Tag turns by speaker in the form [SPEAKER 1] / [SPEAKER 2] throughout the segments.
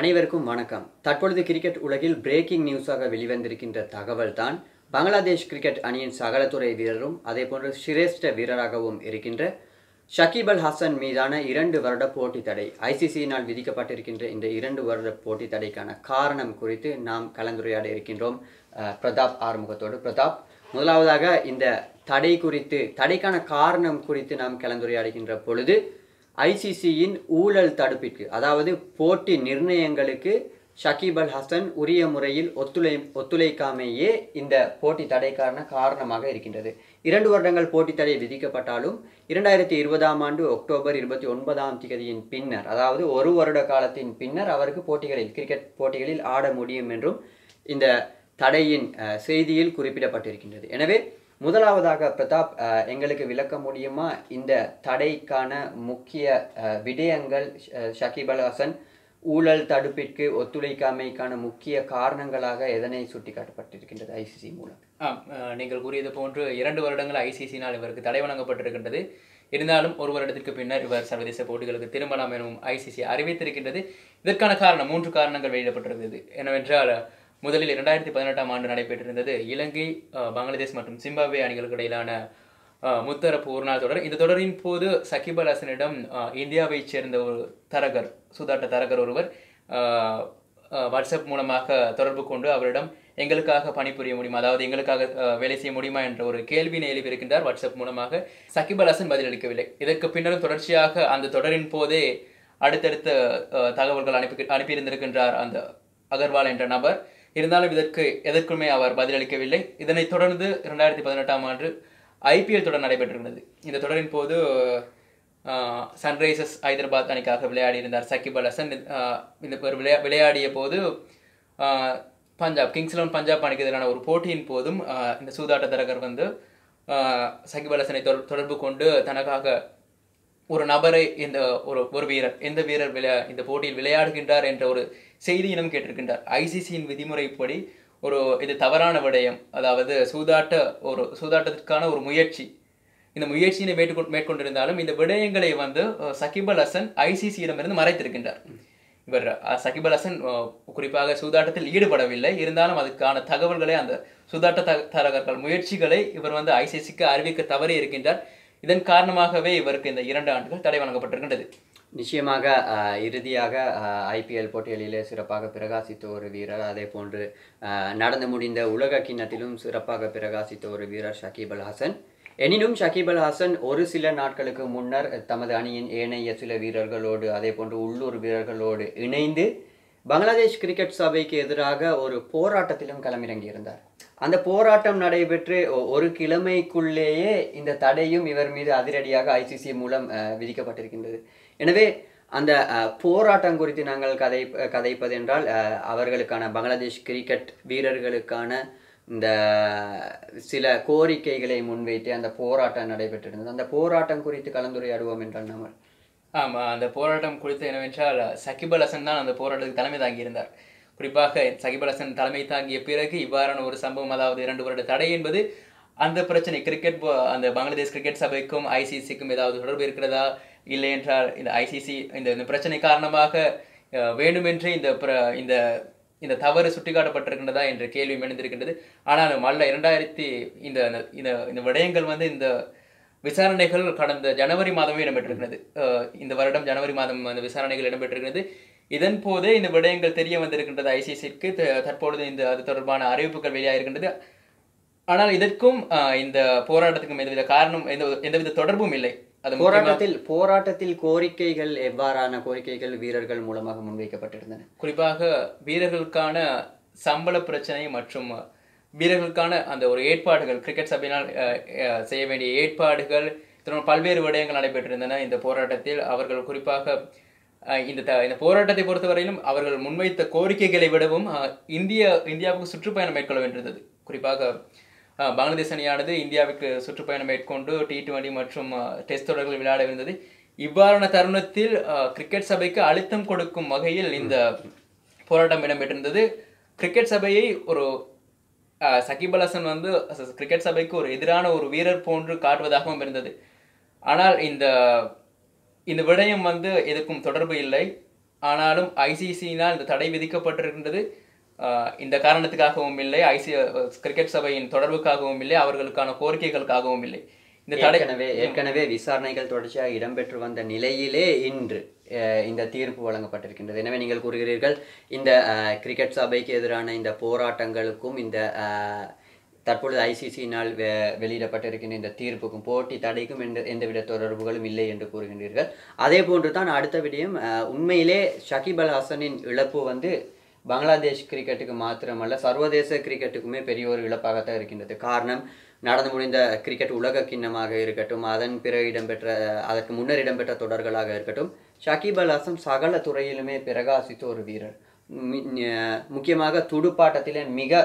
[SPEAKER 1] அனைவருக்கும் வணக்கம் தற்பொழுது கிரிக்கெட் உலகில் பிரேக்கிங் நியூஸாக வெளிவந்திருக்கின்ற தகவல் தான் பங்களாதேஷ் கிரிக்கெட் அணியின் சகலத்துறை வீரரும் அதேபோன்று சிரேஷ்ட வீரராகவும் இருக்கின்ற ஷக்கீப் அல் ஹசன் மீதான இரண்டு வருட போட்டி தடை ஐசிசியினால் விதிக்கப்பட்டிருக்கின்ற இந்த இரண்டு வருட போட்டி தடைக்கான காரணம் குறித்து நாம் கலந்துரையாட இருக்கின்றோம் அஹ், பிரதாப் ஆறுமுகத்தோடு பிரதாப் முதலாவதாக இந்த தடை குறித்து தடைக்கான காரணம் குறித்து நாம் கலந்துரையாடுகின்ற பொழுது ஐசிசியின் ஊழல் தடுப்பிற்கு அதாவது போட்டி நிர்ணயங்களுக்கு ஷக்கீப் அல் ஹசன் உரிய முறையில் ஒத்துழை ஒத்துழைக்காமையே இந்த போட்டி தடைக்கான காரணமாக இருக்கின்றது இரண்டு வருடங்கள் போட்டி தடை விதிக்கப்பட்டாலும் இரண்டாயிரத்தி இருபதாம் ஆண்டு அக்டோபர் இருபத்தி ஒன்பதாம் தேதியின் பின்னர் அதாவது ஒரு வருட காலத்தின் பின்னர் அவருக்கு போட்டிகளில் கிரிக்கெட் போட்டிகளில் ஆட முடியும் என்றும் இந்த தடையின் அஹ், செய்தியில் குறிப்பிடப்பட்டிருக்கின்றது எனவே முதலாவதாக பிரதாப் அஹ், எங்களுக்கு விளக்க முடியுமா இந்த தடைக்கான முக்கிய அஹ், விடயங்கள் ஷ- ஷக்கீப் அல் ஹசன் ஊழல் தடுப்பிற்கு ஒத்துழைக்காமைக்கான முக்கிய காரணங்களாக எதனை சுட்டிக்காட்டப்பட்டிருக்கின்றது ஐசிசி மூலம்
[SPEAKER 2] ஆம் அஹ், நீங்கள் கூறியது போன்று இரண்டு வருடங்கள் ஐசிசினால் இவருக்கு தடை வழங்கப்பட்டிருக்கின்றது இருந்தாலும் ஒரு வருடத்திற்கு பின்னர் இவர் சர்வதேச போட்டிகளுக்கு திரும்பலாம் எனவும் ஐசிசி அறிவித்திருக்கின்றது இதற்கான காரணம் மூன்று காரணங்கள் வெளியிடப்பட்டிருந்தது என்னவென்றால் முதலில் இரண்டாயிரத்தி பதினெட்டாம் ஆண்டு நடைபெற்றிருந்தது இலங்கை அஹ், பங்களாதேஷ் மற்றும் சிம்பாப்வே அணிகளுக்கு இடையிலான அஹ், முத்தரப்பு ஒரு நாள் தொடர் இந்த தொடரின் போது சகிப் அல் ஹசனிடம் அஹ், இந்தியாவைச் சேர்ந்த ஒரு தரகர் சூதாட்ட தரகர் ஒருவர் அஹ், அஹ், வாட்ஸ்அப் மூலமாக தொடர்பு கொண்டு அவரிடம் எங்களுக்காக பணிபுரிய முடியுமா அதாவது எங்களுக்காக அஹ், வேலை செய்ய முடியுமா என்ற ஒரு கேள்வினை எழுப்பியிருக்கின்றார் வாட்ஸ்அப் மூலமாக சகிப் அல் ஹசன் பதிலளிக்கவில்லை இதற்கு பின்னரும் தொடர்ச்சியாக அந்த தொடரின் போதே அடுத்தடுத்த அஹ், தகவல்கள் அனுப்பி அனுப்பியிருந்திருக்கின்றார் அந்த அகர்வால் என்ற நபர் இருந்தாலும் இதற்கு எதற்குமே அவர் பதிலளிக்கவில்லை இதனைத் தொடர்ந்து இரண்டாயிரத்தி பதினெட்டாம் ஆண்டு ஐபிஎல் தொடர் நடைபெற்றிருந்தது இந்த தொடரின் போது சன்ரைசர்ஸ் ஹைதராபாத் அணிக்காக விளையாடி இருந்தார் சகிப் அல் ஹசன் ஆஹ் இந்த ஒரு விளையா விளையாடிய போது ஆஹ் பஞ்சாப் கிங்ஸ் லெவன் பஞ்சாப் அணிக்கு எதிரான ஒரு போட்டியின் போதும் ஆஹ் இந்த சூதாட்ட தரகர் வந்து ஆஹ் சகிப் அல் ஹசனை தொடர் தொடர்பு கொண்டு தனக்காக ஒரு நபரை இந்த ஒரு ஒரு வீரர் எந்த வீரர் விளையா இந்த போட்டியில் விளையாடுகின்றார் என்ற ஒரு செய்தியினம் கேட்டிருக்கின்றார் ஐசிசியின் விதிமுறைப்படி ஒரு இது தவறான விடயம் அதாவது சூதாட்ட ஒரு சூதாட்டத்திற்கான ஒரு முயற்சி இந்த முயற்சியினை மேற்கொண்டு மேற்கொண்டிருந்தாலும் இந்த விடயங்களை வந்து அஹ், சகிப் அல் ஹசன் ஐசிசியிடமிருந்து மறைத்திருக்கின்றார் இவர் அஹ், சகிப் அல் ஹசன் அஹ், குறிப்பாக சூதாட்டத்தில் ஈடுபடவில்லை இருந்தாலும் அதுக்கான தகவல்களை அந்த சூதாட்ட த- தரகர்கள் முயற்சிகளை இவர் வந்து ஐசிசிக்கு அறிவிக்க தவறி இருக்கின்றார் இதன் காரணமாகவே இவருக்கு இந்த இரண்டு ஆண்டுகள் தடை வழங்கப்பட்டிருக்கின்றது
[SPEAKER 1] நிச்சயமாக அஹ், இறுதியாக ஐபிஎல் போட்டிகளிலே சிறப்பாக பிரகாசித்த ஒரு வீரர் அதே போன்று அஹ், நடந்து முடிந்த உலக கிண்ணத்திலும் சிறப்பாக பிரகாசித்த ஒரு வீரர் ஷக்கீப் அல் ஹசன் எனினும் ஷக்கீப் அல் ஹசன் ஒரு சில நாட்களுக்கு முன்னர் தமது அணியின் ஏனைய சில வீரர்களோடு அதே போன்று உள்ளூர் வீரர்களோடு இணைந்து பங்களாதேஷ் கிரிக்கெட் சபைக்கு எதிராக ஒரு போராட்டத்திலும் களமிறங்கியிருந்தார் அந்த போராட்டம் நடைபெற்று ஒ- ஒரு கிழமைக்குள்ளேயே இந்த தடையும் இவர் மீது அதிரடியாக ஐசிசி மூலம் அஹ், விதிக்கப்பட்டிருக்கின்றது எனவே அந்த அஹ், போராட்டம் குறித்து நாங்கள் கதை கதைப்பது என்றால் அஹ், அவர்களுக்கான பங்களாதேஷ் கிரிக்கெட் வீரர்களுக்கான இந்த சில கோரிக்கைகளை முன்வைத்து அந்த போராட்டம் நடைபெற்றிருந்தது அந்த போராட்டம் குறித்து கலந்துரையாடுவோம் என்றால் நம்ம
[SPEAKER 2] ஆமா அந்த போராட்டம் குறித்து என்னவென்றால் சகிப் அல் ஹசன் தான் அந்த போராட்டத்துக்கு தலைமை தாங்கியிருந்தார் குறிப்பாக சகிப் அல் ஹசன் தலைமை தாங்கிய பிறகு இவ்வாறான ஒரு சம்பவம் அதாவது இரண்டு வருட தடை என்பது அந்த பிரச்சனை கிரிக்கெட் போ- அந்த பங்களாதேஷ் கிரிக்கெட் சபைக்கும் ஐசிசிக்கும் ஏதாவது தொடர்பு இருக்கிறதா இல்லை என்றால் இந்த ஐசிசி இந்த இந்த பிரச்சனை காரணமாக அஹ், வேண்டுமென்றே இந்த பிர- இந்த இந்த தவறு சுட்டிக்காட்டப்பட்டிருக்கின்றதா என்ற கேள்வி எழுந்திருக்கின்றது ஆனாலும் அல்ல இரண்டாயிரத்தி இந்த இந்த இந்த விடயங்கள் வந்து இந்த விசாரணைகள் கடந்த ஜனவரி மாதமே இடம்பெற்றிருக்கிறது அஹ் இந்த வருடம் ஜனவரி மாதம் அந்த விசாரணைகள் இடம்பெற்றிருக்கிறது இதன் போதே இந்த விடயங்கள் தெரிய வந்திருக்கின்றது ஐசிசிக்கு தற்பொழுது இந்த அது தொடர்பான அறிவிப்புகள் வெளியாகிருக்கின்றது ஆனால் இதற்கும் அஹ், இந்த போராட்டத்துக்கும் எந்தவித காரணம் எந்த எந்தவித தொடர்பும் இல்லை அது முக்கியமா-
[SPEAKER 1] போராட்டத்தில் போராட்டத்தில் கோரிக்கைகள் எவ்வாறான கோரிக்கைகள் வீரர்கள் மூலமாக முன்வைக்கப்பட்டிருந்தன
[SPEAKER 2] குறிப்பாக வீரர்களுக்கான சம்பள பிரச்சனை மற்றும் வீரர்களுக்கான அந்த ஒரு ஏற்பாடுகள் கிரிக்கெட் சபையினால் அஹ், அஹ், செய்ய வேண்டிய ஏற்பாடுகள் இத்தனை பல்வேறு விடயங்கள் நடைபெற்றிருந்தன இந்த போராட்டத்தில் அவர்கள் குறிப்பாக அஹ், இந்த த- இந்த போராட்டத்தை பொறுத்தவரையிலும் அவர்கள் முன்வைத்த கோரிக்கைகளை விடவும் அஹ், இந்திய இந்தியாவுக்கு சுற்றுப்பயணம் மேற்கொள்ள வேண்டியிருந்தது குறிப்பாக அஹ், பங்களாதேஷ் அணியானது இந்தியாவுக்கு சுற்றுப்பயணம் மேற்கொண்டு டி டுவெண்டி மற்றும் அஹ், டெஸ்ட் தொடர்கள் விளையாடவிருந்தது இவ்வாறான தருணத்தில் அஹ், கிரிக்கெட் சபைக்கு அழுத்தம் கொடுக்கும் வகையில் இந்த போராட்டம் இடம்பெற்றிருந்தது கிரிக்கெட் சபையை ஒரு அஹ், சகிப் அல் ஹசன் வந்து அஹ், கிரிக்கெட் சபைக்கு ஒரு எதிரான ஒரு வீரர் போன்று காட்டுவதாகவும் இருந்தது ஆனால் இந்த இந்த விடயம் வந்து எதுக்கும் தொடர்பு இல்லை ஆனாலும் ஐசிசியினால் இந்த தடை விதிக்கப்பட்டிருக்கின்றது ஆஹ், இந்த காரணத்துக்காகவும் இல்லை ஐசி கிரிக்கெட் சபையின் தொடர்புக்காகவும் இல்லை அவர்களுக்கான கோரிக்கைகளுக்காகவும் இல்லை இந்த தடை
[SPEAKER 1] ஏற்கனவே ஏற்கனவே விசாரணைகள் தொடர்ச்சியாக இடம்பெற்று வந்த நிலையிலே இன்று அஹ், இந்த தீர்ப்பு வழங்கப்பட்டிருக்கின்றது எனவே நீங்கள் கூறுகிறீர்கள் இந்த அஹ், கிரிக்கெட் சபைக்கு எதிரான இந்த போராட்டங்களுக்கும் இந்த அஹ், தற்பொழுது ஐசிசியினால் வெ வெளியிடப்பட்டிருக்கின்ற இந்த தீர்ப்புக்கும் போட்டி தடைக்கும் எந்த எந்தவித தொடர்புகளும் இல்லை என்று கூறுகின்றீர்கள் அதே போன்று தான் அடுத்த விடயம் அஹ், உண்மையிலே ஷகிப் அல் ஹசனின் இழப்பு வந்து பங்களாதேஷ் கிரிக்கெட்டுக்கு மாத்திரமல்ல சர்வதேச கிரிக்கெட்டுக்குமே பெரிய ஒரு இழப்பாகத்தான் இருக்கின்றது காரணம் நடந்து முடிந்த கிரிக்கெட் உலக கிண்ணமாக இருக்கட்டும் அதன் பிறகு இடம்பெற்ற அதற்கு முன்னர் இடம்பெற்ற தொடர்களாக இருக்கட்டும் ஷகிப் அல் ஹசன் சகல துறையிலுமே பிரகாசித்த ஒரு வீரர் மி- ந- முக்கியமாக துடுப்பாட்டத்திலே மிக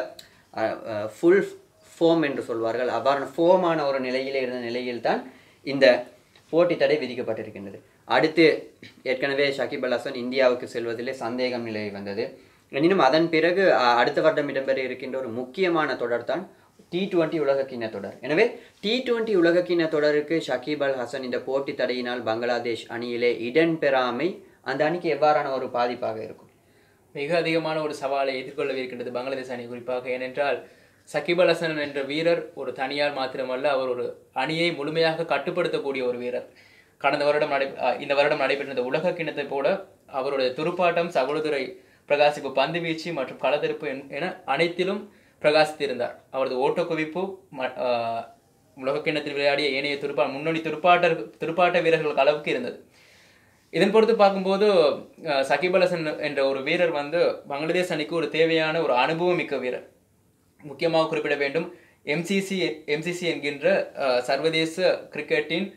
[SPEAKER 1] ஃபுல் ஃபோம் என்று சொல்வார்கள் அவ்வாறான ஃபோமான ஒரு நிலையிலே இருந்த நிலையில்தான் இந்த போட்டி தடை விதிக்கப்பட்டிருக்கின்றது அடுத்து ஏற்கனவே ஷகிப் அல் ஹசன் இந்தியாவுக்கு செல்வதிலே சந்தேகம் நிலவி வந்தது எனினும் அதன் பிறகு அஹ், அடுத்த வருடம் இடம்பெற இருக்கின்ற ஒரு முக்கியமான தொடர் தான் டி டுவெண்ட்டி உலகக்கிண்ண தொடர் எனவே டி டுவெண்ட்டி உலகக்கிண்ண தொடருக்கு ஷகிப் அல் ஹசன் இந்த போட்டி தடையினால் பங்களாதேஷ் அணியிலே இடம் பெறாமை அந்த அணிக்கு எவ்வாறான ஒரு பாதிப்பாக இருக்கும்
[SPEAKER 2] மிக அதிகமான ஒரு சவாலை எதிர்கொள்ளவிருக்கின்றது பங்களாதேஷ் அணி குறிப்பாக ஏனென்றால் சகிப் அல் ஹசன் என்ற வீரர் ஒரு தனியார் மாத்திரமல்ல அவர் ஒரு அணியை முழுமையாக கட்டுப்படுத்தக்கூடிய ஒரு வீரர் கடந்த வருடம் நடை அஹ் இந்த வருடம் நடைபெற்ற இந்த உலக கிண்ணத்தை போல அவருடைய துடுப்பாட்டம் சகோதரை பிரகாசிப்பு பந்து வீச்சு மற்றும் களத்தெடுப்பு என்- என அனைத்திலும் பிரகாசித்திருந்தார் அவரது ஓட்ட குவிப்பு ம- அஹ் உலக கிண்ணத்தில் விளையாடிய ஏனைய துடுப்பா முன்னணி துடுப்பாட்ட துடுப்பாட்ட வீரர்கள் அளவுக்கு இருந்தது இதன் பொறுத்து பார்க்கும்போது அஹ், சகிப் அல் ஹசன் என்ற ஒரு வீரர் வந்து பங்களாதேஷ் அணிக்கு ஒரு தேவையான ஒரு அனுபவம் மிக்க வீரர் முக்கியமாக குறிப்பிட வேண்டும் எம்சிசி எம்சிசி என்கின்ற அஹ், சர்வதேச கிரிக்கெட்டின்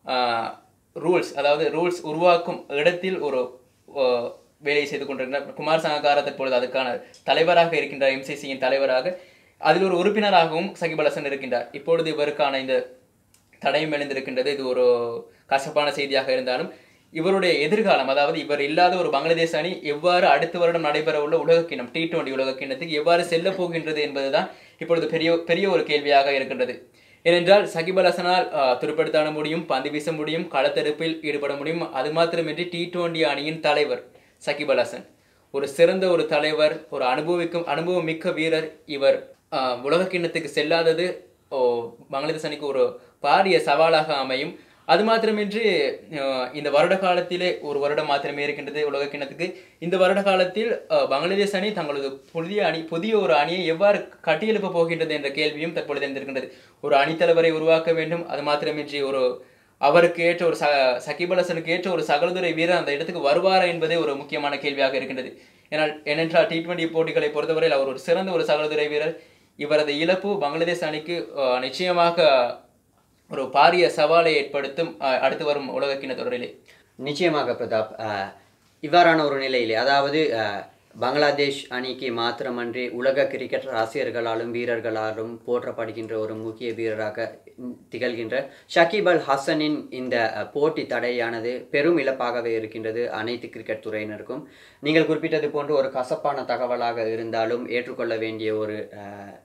[SPEAKER 2] ரூல்ஸ் அதாவது ரூல்ஸ் உருவாக்கும் இடத்தில் ஒரு அஹ், வேலை செய்து கொண்டிருக்கிறார் குமார் சங்ககார தற்பொழுது அதுக்கான தலைவராக இருக்கின்ற எம்சிசியின் தலைவராக அதில் ஒரு உறுப்பினராகவும் சகிப் அல் ஹசன் இருக்கின்றார் இப்பொழுது இவருக்கான இந்த தடயம் எழுந்திருக்கின்றது இது ஒரு கசப்பான செய்தியாக இருந்தாலும் இவருடைய எதிர்காலம் அதாவது இவர் இல்லாத ஒரு பங்களாதேஷ் அணி எவ்வாறு அடுத்த வருடம் நடைபெற உள்ள உலகக்கிண்ணம் டி டுவெண்டி உலகக்கிண்ணத்துக்கு எவ்வாறு செல்ல போகின்றது என்பதுதான் இப்பொழுது பெரிய பெரிய ஒரு கேள்வியாக இருக்கின்றது ஏனென்றால் சகிப் அல் ஹசனால் ஆஹ், துடுப்படுத்தாட முடியும் பந்து வீச முடியும் களத்தெடுப்பில் ஈடுபட முடியும் அது மாத்திரமின்றி டி டுவெண்டி அணியின் தலைவர் சகிப் அல் ஹசன் ஒரு சிறந்த ஒரு தலைவர் ஒரு அனுபவிக்கும் அனுபவம் மிக்க வீரர் இவர் ஆஹ், உலக கிண்ணத்துக்கு செல்லாதது ஓ, பங்களாதேஷ் அணிக்கு ஒரு பாரிய சவாலாக அமையும் அது மாத்திரமின்றி ஆஹ், இந்த வருட காலத்திலே ஒரு வருடம் மாத்திரமே இருக்கின்றது உலக கிண்ணத்துக்கு இந்த வருட காலத்தில் ஆஹ், பங்களாதேஷ் அணி தங்களது புதிய அணி புதிய ஒரு அணியை எவ்வாறு கட்டியெழுப்ப போகின்றது என்ற கேள்வியும் தற்பொழுது இருந்திருக்கின்றது ஒரு அணித்தலைவரை உருவாக்க வேண்டும் அது மாத்திரமின்றி ஒரு அவருக்கு ஏற்ற ஒரு ச சகிப் அல் ஹசனுக்கு ஏற்ற ஒரு சகலதுறை வீரர் அந்த இடத்துக்கு வருவாரா என்பதே ஒரு முக்கியமான கேள்வியாக இருக்கின்றது ஏனால் ஏனென்றால் டி டுவெண்டி போட்டிகளை பொறுத்தவரையில் அவர் ஒரு சிறந்த ஒரு சகலதுறை வீரர் இவரது இழப்பு பங்களாதேஷ் அணிக்கு அஹ், நிச்சயமாக ஒரு பாரிய சவாலை ஏற்படுத்தும் அஹ், அடுத்து வரும் உலகக்கிண தொடரிலே
[SPEAKER 1] நிச்சயமாக பிரதாப் அஹ், இவ்வாறான ஒரு நிலையிலே அதாவது அஹ், பங்களாதேஷ் அணிக்கு மாத்திரமன்றி உலக கிரிக்கெட் ரசிகர்களாலும் வீரர்களாலும் போற்றப்படுகின்ற ஒரு முக்கிய வீரராக திகழ்கின்ற ஷகிப் அல் ஹசனின் இந்த அஹ், போட்டி தடையானது பெரும் இழப்பாகவே இருக்கின்றது அனைத்து கிரிக்கெட் துறையினருக்கும் நீங்கள் குறிப்பிட்டது போன்று ஒரு கசப்பான தகவலாக இருந்தாலும் ஏற்றுக்கொள்ள வேண்டிய ஒரு அஹ்,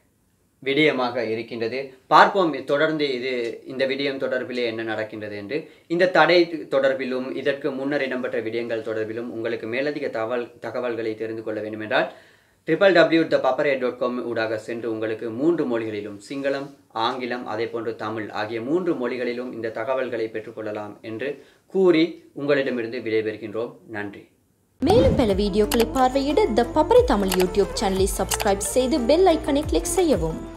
[SPEAKER 1] விடயமாக இருக்கின்றது பார்ப்போம் தொடர்ந்து இது இந்த விடயம் தொடர்பிலே என்ன நடக்கின்றது என்று இந்த தடை தொடர்பிலும் இதற்கு முன்னர் இடம்பெற்ற விடயங்கள் தொடர்பிலும் உங்களுக்கு மேலதிக தகவல் தகவல்களை தெரிந்து கொள்ள வேண்டும் என்றால் triple W the Papare dot com ஊடாக சென்று உங்களுக்கு மூன்று மொழிகளிலும் சிங்களம் ஆங்கிலம் அதே போன்று தமிழ் ஆகிய மூன்று மொழிகளிலும் இந்த தகவல்களை பெற்றுக்கொள்ளலாம் என்று கூறி உங்களிடமிருந்து விடைபெறுகின்றோம் நன்றி
[SPEAKER 3] மேலும் பல வீடியோக்களை பார்வையிட த பப்பரை தமிழ் யூடியூப் சேனலை சப்ஸ்கிரைப் செய்து பெல் ஐக்கனை கிளிக் செய்யவும்